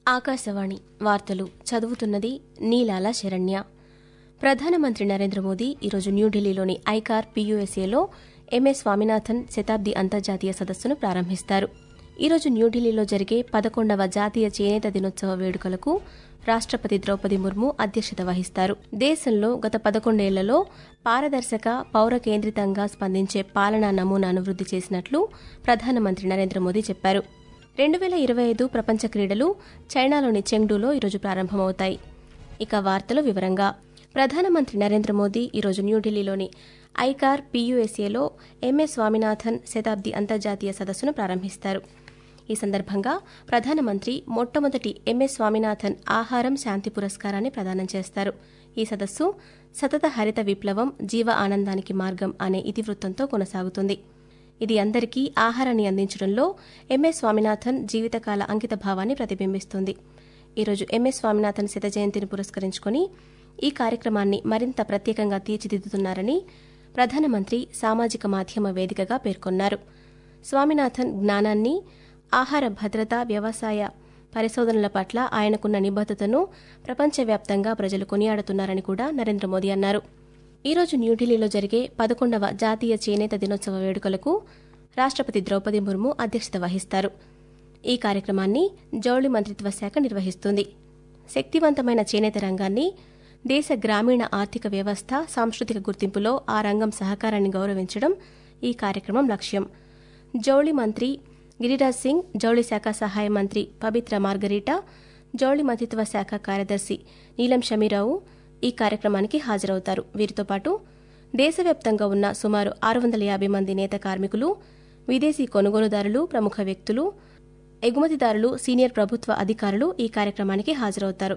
ఆకాశవాణి వార్తలు చదువుతున్నది నీలాల శరణ్య ప్రధానమంత్రి నరేంద్ర మోదీ ఈరోజు న్యూఢిల్లీలోని ఐకార్ పీయూఎస్ఏలో ఎంఎస్ స్వామినాథన్ శతాబ్ది అంతర్జాతీయ సదస్సును ప్రారంభిస్తారు ఈరోజు న్యూఢిల్లీలో జరిగే పదకొండవ జాతీయ చేనేత దినోత్సవ వేడుకలకు రాష్టపతి ద్రౌపది ముర్ము అధ్యక్షత వహిస్తారు దేశంలో గత పదకొండేళ్లలో పారదర్శక పౌర కేంద్రితంగా స్పందించే పాలనా నమూనాను వృద్ధి చేసినట్లు ప్రధానమంత్రి నరేంద్ర మోదీ చెప్పారు రెండు వేల ఇరవై ఐదు ప్రపంచ క్రీడలు చైనాలోని చెంగ్డూలో ఈరోజు ప్రారంభమవుతాయి ఇక వార్తలు వివరంగా ప్రధానమంత్రి నరేంద్ర మోదీ ఈరోజు న్యూఢిల్లీలోని ఐకార్ పీయూఎస్ఏలో ఎంఎస్ స్వామినాథన్ శతాబ్ది అంతర్జాతీయ సదస్సును ప్రారంభిస్తారు ఈ సందర్భంగా ప్రధానమంత్రి మొట్టమొదటి ఎంఎస్ స్వామినాథన్ ఆహారం శాంతి పురస్కారాన్ని ప్రదానం చేస్తారు ఈ సదస్సు సతత హరిత విప్లవం జీవ ఆనందానికి మార్గం అనే ఇతివృత్తంతో కొనసాగుతుంది ఇది అందరికీ ఆహారాన్ని అందించడంలో ఎంఎస్ స్వామినాథన్ జీవితకాల అంకిత భావాన్ని ప్రతిబింబిస్తుంది ఈరోజు ఎంఎస్ స్వామినాథన్ శత జయంతిని పురస్కరించుకుని ఈ కార్యక్రమాన్ని మరింత ప్రత్యేకంగా తీర్చిదిద్దుతున్నారని ప్రధానమంత్రి సామాజిక మాధ్యమ వేదికగా పేర్కొన్నారు స్వామినాథన్ జ్ఞానాన్ని ఆహార భద్రత వ్యవసాయ పరిశోధనల పట్ల ఆయనకున్న నిబద్దతను ప్రపంచవ్యాప్తంగా ప్రజలు కొనియాడుతున్నారని కూడా నరేంద్ర మోదీ అన్నారు ఈరోజు న్యూఢిల్లీలో జరిగే పదకొండవ జాతీయ చేనేత దినోత్సవ వేడుకలకు రాష్టపతి ద్రౌపది ముర్ము అధ్యక్షత వహిస్తారు ఈ కార్యక్రమాన్ని జౌళి మంత్రిత్వ శాఖ నిర్వహిస్తుంది శక్తివంతమైన చేనేత రంగాన్ని దేశ గ్రామీణ ఆర్థిక వ్యవస్థ సాంస్కృతిక గుర్తింపులో ఆ రంగం సహకారాన్ని గౌరవించడం ఈ కార్యక్రమం లక్ష్యం జౌళి మంత్రి గిరిరాజ్ సింగ్ జౌళి శాఖ సహాయ మంత్రి పవిత్ర మార్గరీటా జౌళి మంత్రిత్వ శాఖ కార్యదర్శి నీలం షమీరావు ఈ కార్యక్రమానికి హాజరవుతారు వీరితో పాటు దేశవ్యాప్తంగా ఉన్న సుమారు ఆరు వందల యాభై మంది నేత కార్మికులు విదేశీ కొనుగోలుదారులు ప్రముఖ వ్యక్తులు ఎగుమతిదారులు సీనియర్ ప్రభుత్వ అధికారులు ఈ కార్యక్రమానికి హాజరవుతారు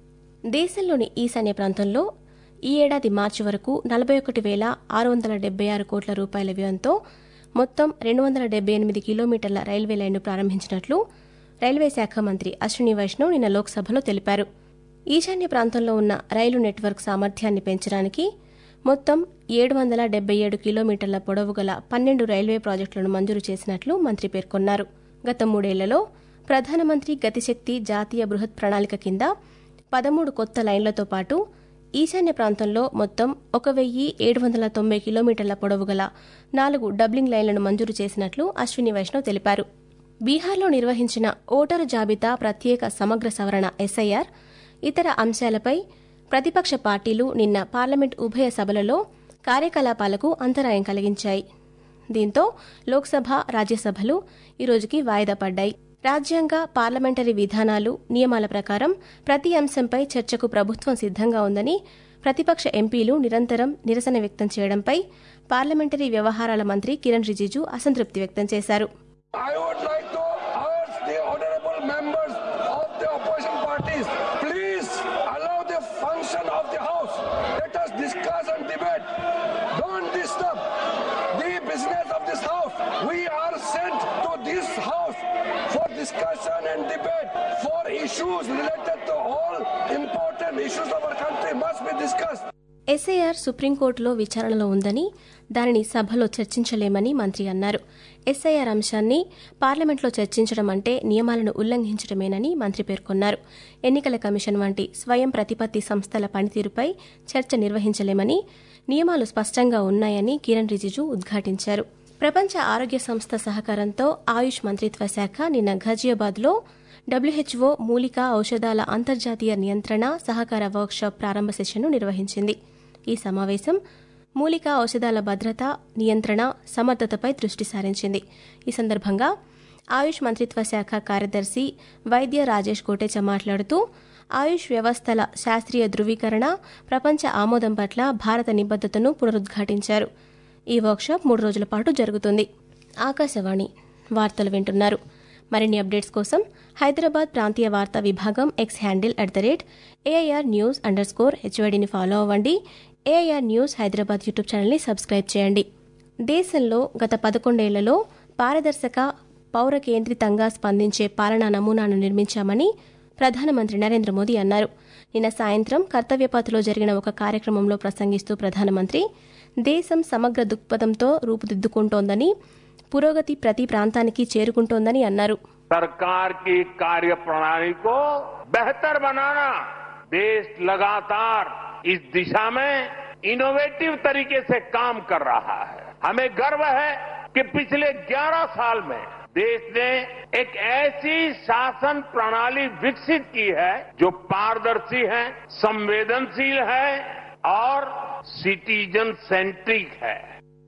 దేశంలోని ఈశాన్య ప్రాంతంలో ఈ ఏడాది మార్చి వరకు నలభై ఒకటి వేల ఆరు వందల డెబ్బై ఆరు కోట్ల రూపాయల వ్యయంతో మొత్తం రెండు వందల డెబ్బై ఎనిమిది కిలోమీటర్ల రైల్వే లైన్ను ప్రారంభించినట్లు రైల్వే శాఖ మంత్రి అశ్విని వైష్ణవ్ నిన్న లోక్సభలో తెలిపారు ఈశాన్య ప్రాంతంలో ఉన్న రైలు నెట్వర్క్ సామర్థ్యాన్ని పెంచడానికి మొత్తం ఏడు వందల డెబ్బై ఏడు కిలోమీటర్ల పొడవు గల పన్నెండు రైల్వే ప్రాజెక్టులను మంజూరు చేసినట్లు మంత్రి పేర్కొన్నారు గత మూడేళ్లలో ప్రధానమంత్రి గతిశక్తి జాతీయ బృహత్ ప్రణాళిక కింద పదమూడు కొత్త లైన్లతో పాటు ఈశాన్య ప్రాంతంలో మొత్తం ఒక వెయ్యి ఏడు వందల తొంభై కిలోమీటర్ల పొడవు గల నాలుగు డబ్లింగ్ లైన్లను మంజూరు చేసినట్లు అశ్విని వైష్ణవ్ తెలిపారు బీహార్లో నిర్వహించిన ఓటరు జాబితా ప్రత్యేక సమగ్ర సవరణ ఎస్ఐఆర్ ఇతర అంశాలపై ప్రతిపక్ష పార్టీలు నిన్న పార్లమెంట్ ఉభయ సభలలో కార్యకలాపాలకు అంతరాయం కలిగించాయి దీంతో లోక్సభ రాజ్యసభలు ఈరోజుకి వాయిదా పడ్డాయి రాజ్యాంగ పార్లమెంటరీ విధానాలు నియమాల ప్రకారం ప్రతి అంశంపై చర్చకు ప్రభుత్వం సిద్దంగా ఉందని ప్రతిపక్ష ఎంపీలు నిరంతరం నిరసన వ్యక్తం చేయడంపై పార్లమెంటరీ వ్యవహారాల మంత్రి కిరణ్ రిజిజు అసంతృప్తి వ్యక్తం చేశారు I would like to urge the honorable members of the opposition parties, please allow the function of the House. Let us discuss and debate. Don't disturb the business of this House. We are sent to this House for discussion and debate, for issues related to all important issues of our country must be discussed. SIR సుప్రీంకోర్టులో విచారణలో ఉందని దానిని సభలో చర్చించలేమని మంత్రి అన్నారు SIR అంశాన్ని పార్లమెంట్లో చర్చించడం అంటే నియమాలను ఉల్లంఘించడమేనని మంత్రి పేర్కొన్నారు ఎన్నికల కమిషన్ వంటి స్వయం ప్రతిపత్తి సంస్థల పనితీరుపై చర్చ నిర్వహించలేమని నియమాలు స్పష్టంగా ఉన్నాయని కిరణ్ రిజిజు ఉద్ఘాటించారు ప్రపంచ ఆరోగ్య సంస్థ సహకారంతో ఆయుష్ మంత్రిత్వ శాఖ నిన్న ఘజియాబాద్లో డబ్ల్యూహెచ్ఓ మూలికా ఔషధాల అంతర్జాతీయ నియంత్రణ సహకార వర్క్షాప్ ప్రారంభ సెషన్ను నిర్వహించింది ఈ సమావేశం మూలికా ఔషధాల భద్రత నియంత్రణ సమర్థతపై దృష్టి సారించింది ఈ సందర్భంగా ఆయుష్ మంత్రిత్వ శాఖ కార్యదర్శి వైద్య రాజేష్ కోటేచ మాట్లాడుతూ ఆయుష్ వ్యవస్థల శాస్త్రీయ ధృవీకరణ ప్రపంచ ఆమోదం పట్ల భారత నిబద్దతను పునరుద్ఘాటించారు ఈ వర్క్షాప్ మూడు రోజుల పాటు జరుగుతుంది ఆకాశవాణి వార్తలు వింటున్నారు మరిన్ని అప్డేట్స్ కోసం హైదరాబాద్ ప్రాంతీయ వార్తా విభాగం X handle at the rate AIR news underscore స్కోర్ హెచ్వైడిని ఫాలో అవ్వండి ఏఐఆర్ న్యూస్ హైదరాబాద్ యూట్యూబ్ ఛానల్ని సబ్స్క్రైబ్ చేయండి దేశంలో గత పదకొండేళ్లలో పారదర్శక పౌర కేంద్రితంగా స్పందించే పాలనా నమూనాను నిర్మించామని ప్రధానమంత్రి నరేంద్ర మోదీ అన్నారు నిన్న సాయంత్రం కర్తవ్యపథ్లో జరిగిన ఒక కార్యక్రమంలో ప్రసంగిస్తూ ప్రధానమంత్రి దేశం సమగ్ర దృక్పథంతో రూపుదిద్దుకుంటోందని పురోగతి ప్రతి ప్రాంతానికి చేరుకుంటోందని అన్నారు सरकार की कार्य प्रणाली को बेहतर बनाना देश लगातार इस दिशा में इनोवेटिव तरीके से काम कर रहा है हमें गर्व है कि पिछले 11 साल में देश ने एक ऐसी शासन प्रणाली विकसित की है जो पारदर्शी है संवेदनशील है और सिटीजन सेंट्रिक है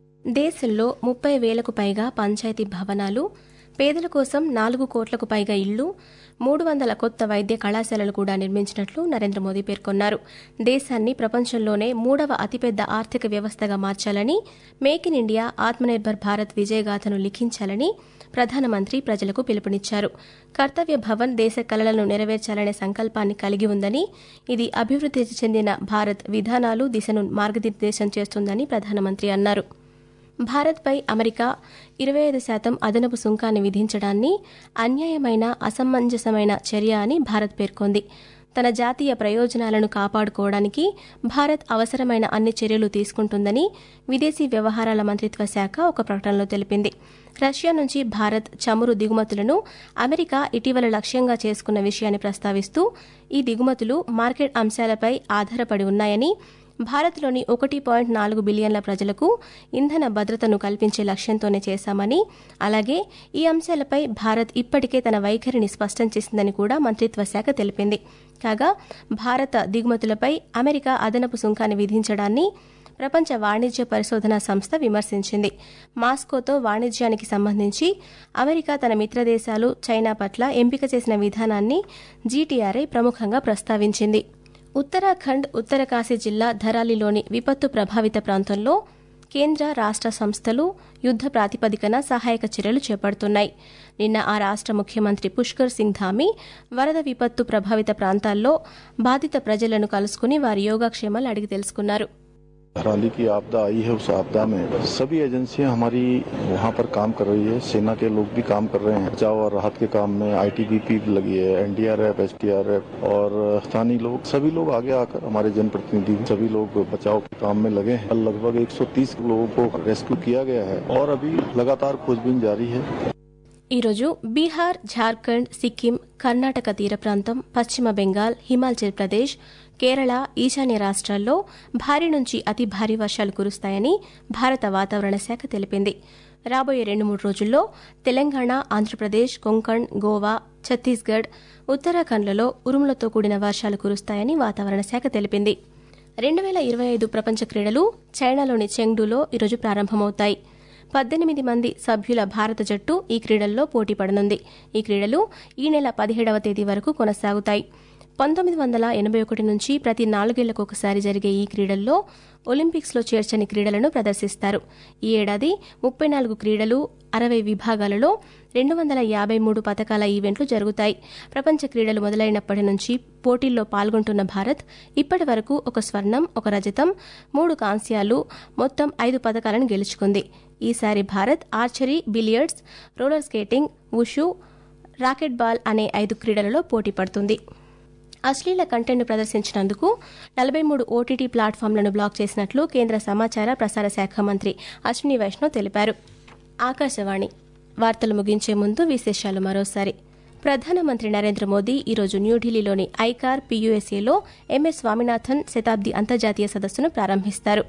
దేశంలో ముప్పై వేలకు పైగా పంచాయతీ భవనాలు పేదల కోసం నాలుగు కోట్లకు పైగా ఇళ్లు మూడు వందల కొత్త వైద్య కళాశాలలు కూడా నిర్మించినట్లు నరేంద్ర మోదీ పేర్కొన్నారు దేశాన్ని ప్రపంచంలోనే మూడవ అతిపెద్ద ఆర్థిక వ్యవస్థగా మార్చాలని make in India Atmanirbhar Bharat విజయగాథను లిఖించాలని ప్రధానమంత్రి ప్రజలకు పిలుపునిచ్చారు కర్తవ్య భవన్ దేశ కలలను నెరవేర్చాలనే సంకల్పాన్ని కలిగి ఉందని ఇది అభివృద్ది చెందిన భారత్ విధానాలు దిశను మార్గనిర్దేశం చేస్తుందని ప్రధానమంత్రి అన్నారు భారత్పై అమెరికా ఇరవై ఐదు శాతం అదనపు సుంకాన్ని విధించడాన్ని అన్యాయమైన అసమంజసమైన చర్య అని భారత్ పేర్కొంది తన జాతీయ ప్రయోజనాలను కాపాడుకోవడానికి భారత్ అవసరమైన అన్ని చర్యలు తీసుకుంటుందని విదేశీ వ్యవహారాల మంత్రిత్వ శాఖ ఒక ప్రకటనలో తెలిపింది రష్యా నుంచి భారత్ చమురు దిగుమతులను అమెరికా ఇటీవల లక్ష్యంగా చేసుకున్న విషయాన్ని ప్రస్తావిస్తూ ఈ దిగుమతులు మార్కెట్ అంశాలపై ఆధారపడి ఉన్నాయని భారత్లోని ఒకటి పాయింట్ నాలుగు బిలియన్ల ప్రజలకు ఇంధన భద్రతను కల్పించే లక్ష్యంతోనే చేశామని అలాగే ఈ అంశాలపై భారత్ ఇప్పటికే తన వైఖరిని స్పష్టం చేసిందని కూడా మంత్రిత్వ శాఖ తెలిపింది కాగా భారత దిగుమతులపై అమెరికా అదనపు సుంకాన్ని విధించడాన్ని ప్రపంచ వాణిజ్య పరిశోధన సంస్థ విమర్శించింది మాస్కోతో వాణిజ్యానికి సంబంధించి అమెరికా తన మిత్రదేశాలు చైనా పట్ల ఎంపిక చేసిన విధానాన్ని జీటీఆర్ఐ ప్రముఖంగా ప్రస్తావించింది ఉత్తరాఖండ్ ఉత్తరకాశీ జిల్లా ధరాలిలోని విపత్తు ప్రభావిత ప్రాంతంలో కేంద్ర రాష్ట సంస్థలు యుద్ద ప్రాతిపదికన సహాయక చర్యలు చేపడుతున్నాయి నిన్న ఆ రాష్ట ముఖ్యమంత్రి పుష్కర్ సింగ్ ధామి వరద విపత్తు ప్రభావిత ప్రాంతాల్లో బాధిత ప్రజలను కలుసుకుని వారి యోగక్షేమాలు అడిగి తెలుసుకున్నారు हराली की आपदा आई है उस आपदा में सभी एजेंसियां हमारी वहां पर काम कर रही है सेना के लोग भी काम कर रहे हैं बचाव और राहत के काम में आईटीबीपी भी लगी है एनडीआरएफ एसडीआरएफ और स्थानीय लोग सभी लोग आगे आकर हमारे जनप्रतिनिधि सभी लोग बचाव के काम में लगे हैं लगभग 130 लोगों को रेस्क्यू किया गया है और अभी लगातार खोजबीन जारी है ఈరోజు బీహార్ ఝార్ఖండ్ సిక్కిం కర్ణాటక తీర ప్రాంతం పశ్చిమ బెంగాల్ హిమాచల్ ప్రదేశ్ కేరళ ఈశాన్య రాష్ట్రాల్లో భారీ నుంచి అతి భారీ వర్షాలు కురుస్తాయని భారత వాతావరణ శాఖ తెలిపింది రాబోయే రెండు మూడు రోజుల్లో తెలంగాణ ఆంధ్రప్రదేశ్ కొంకణ్ గోవా ఛత్తీస్గఢ్ ఉత్తరాఖండ్లలో ఉరుములతో కూడిన వర్షాలు కురుస్తాయని వాతావరణ శాఖ తెలిపింది రెండు వేల ఇరవై ఐదు ప్రపంచ క్రీడలు చైనాలోని చెంగ్డూలో ఈరోజు ప్రారంభమవుతాయి పద్దెనిమిది మంది సభ్యుల భారత జట్టు ఈ క్రీడల్లో పోటీ పడనుంది ఈ క్రీడలు ఈ నెల పదిహేడవ తేదీ వరకు కొనసాగుతాయి పంతొమ్మిది వందల ఎనభై ఒకటి నుంచి ప్రతి నాలుగేళ్లకు ఒకసారి జరిగే ఈ క్రీడల్లో ఒలింపిక్స్లో చేర్చని క్రీడలను ప్రదర్శిస్తారు ఈ ఏడాది ముప్పై నాలుగు క్రీడలు అరవై విభాగాలలో రెండు వందల యాభై మూడు పథకాల ఈవెంట్లు జరుగుతాయి ప్రపంచ క్రీడలు మొదలైనప్పటి నుంచి పోటీల్లో పాల్గొంటున్న భారత్ ఇప్పటి వరకు ఒక స్వర్ణం ఒక రజతం మూడు కాంస్యాలు మొత్తం ఐదు పథకాలను గెలుచుకుంది ఈసారి Bharat archery billiards roller skating wushu rocket ball అనే ఐదు క్రీడలలో పోటీ పడుతుంది అశ్లీల కంటెంట్ ప్రదర్శించినందుకు నలభై మూడు ఓటీటీ ప్లాట్ఫామ్లను బ్లాక్ చేసినట్లు కేంద్ర సమాచార ప్రసార శాఖ మంత్రి అశ్విని వైష్ణవ్ తెలిపారు ఆకాశవాణి వార్తలు ముగించే ముందు విశేషాలు మరోసారి ప్రధానమంత్రి నరేంద్ర మోదీ ఈరోజు న్యూఢిల్లీలోని ఐకార్ పీయూఎస్ఏలో ఎంఎస్ స్వామినాథన్ శతాబ్ది అంతర్జాతీయ సదస్సును ప్రారంభిస్తారు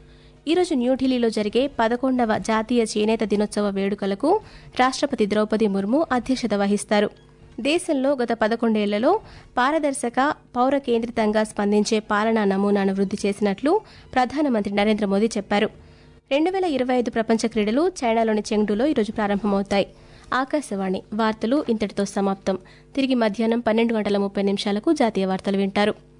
ఈరోజు న్యూఢిల్లీలో జరిగే పదకొండవ జాతీయ చేనేత దినోత్సవ వేడుకలకు రాష్టపతి ద్రౌపది ముర్ము అధ్యక్షత వహిస్తారు దేశంలో గత పదకొండేళ్లలో పారదర్శక పౌర కేంద్రితంగా స్పందించే పాలనా నమూనాను వృద్ధి చేసినట్లు ప్రధానమంత్రి నరేంద్ర మోదీ చెప్పారు రెండు వేల ఇరవై ఐదు ప్రపంచ క్రీడలు చైనాలోని చెంగ్డూలో ఈరోజు ప్రారంభమవుతాయి ఆకాశవాణి వార్తలు ఇంతటితో సమాప్తం తిరిగి మధ్యాహ్నం పన్నెండు గంటల ముప్పై నిమిషాలకు జాతీయ వార్తలు వింటారు